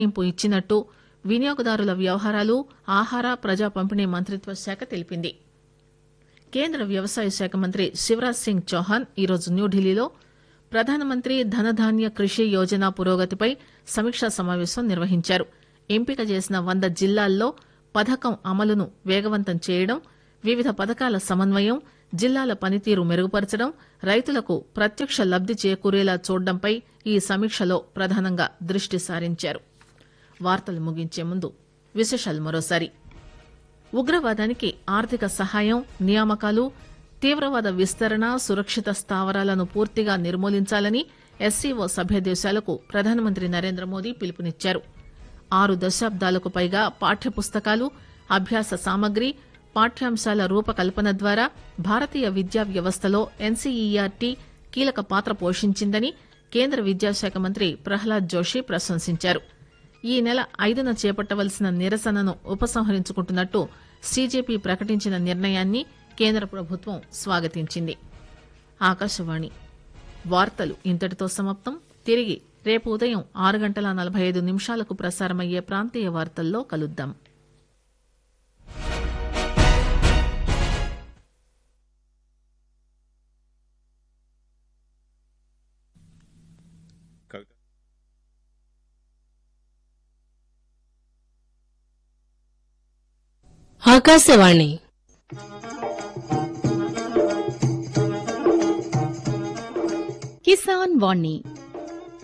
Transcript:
మినహాయింపు ఇచ్చినట్టు వినియోగదారుల వ్యవహారాలు ఆహార ప్రజా పంపిణీ మంత్రిత్వ శాఖ తెలిపింది కేంద్ర వ్యవసాయ శాఖ మంత్రి శివరాజ్ సింగ్ చౌహాన్ ఈరోజు న్యూఢిల్లీలో ప్రధానమంత్రి ధనధాన్య కృషి యోజన పురోగతిపై సమీక్షా సమావేశం నిర్వహించారు ఎంపిక చేసిన వంద జిల్లాల్లో పథకం అమలును వేగవంతం చేయడం వివిధ పథకాల సమన్వయం జిల్లాల పనితీరు మెరుగుపరచడం రైతులకు ప్రత్యక్ష లబ్ది చేకూరేలా చూడడంపై ఈ సమీక్షలో ప్రధానంగా దృష్టి సారించారు వార్తలు ముగించే ముందు విశేషాలు మరోసారి ఉగ్రవాదానికి ఆర్థిక సహాయం నియామకాలు తీవ్రవాద విస్తరణ సురక్షిత స్థావరాలను పూర్తిగా నిర్మూలించాలని ఎస్సీఓ సభ్య దేశాలకు ప్రధానమంత్రి నరేంద్ర మోదీ పిలుపునిచ్చారు ఆరు దశాబ్దాలకు పైగా పాఠ్యపుస్తకాలు అభ్యాస సామగ్రి పాఠ్యాంశాల రూపకల్పన ద్వారా భారతీయ విద్యా వ్యవస్థలో ఎన్సీఈఆర్టీ కీలక పాత్ర పోషించిందని కేంద్ర విద్యాశాఖ మంత్రి ప్రహ్లాద్ జోషి ప్రశంసించారు ఈ నెల ఐదున చేపట్టవలసిన నిరసనను ఉపసంహరించుకుంటున్నట్టు సీజేపీ ప్రకటించిన నిర్ణయాన్ని కేంద్ర ప్రభుత్వం స్వాగతించింది ఆకాశవాణి వార్తలు ఇంతటితో సమాప్తం తిరిగి రేపు ఉదయం ఆరు గంటల నలభై ఐదు నిమిషాలకు ప్రసారమయ్యే ప్రాంతీయ వార్తల్లో కలుద్దాం కవిత ఆకాశవాణి కిసాన్ వాణి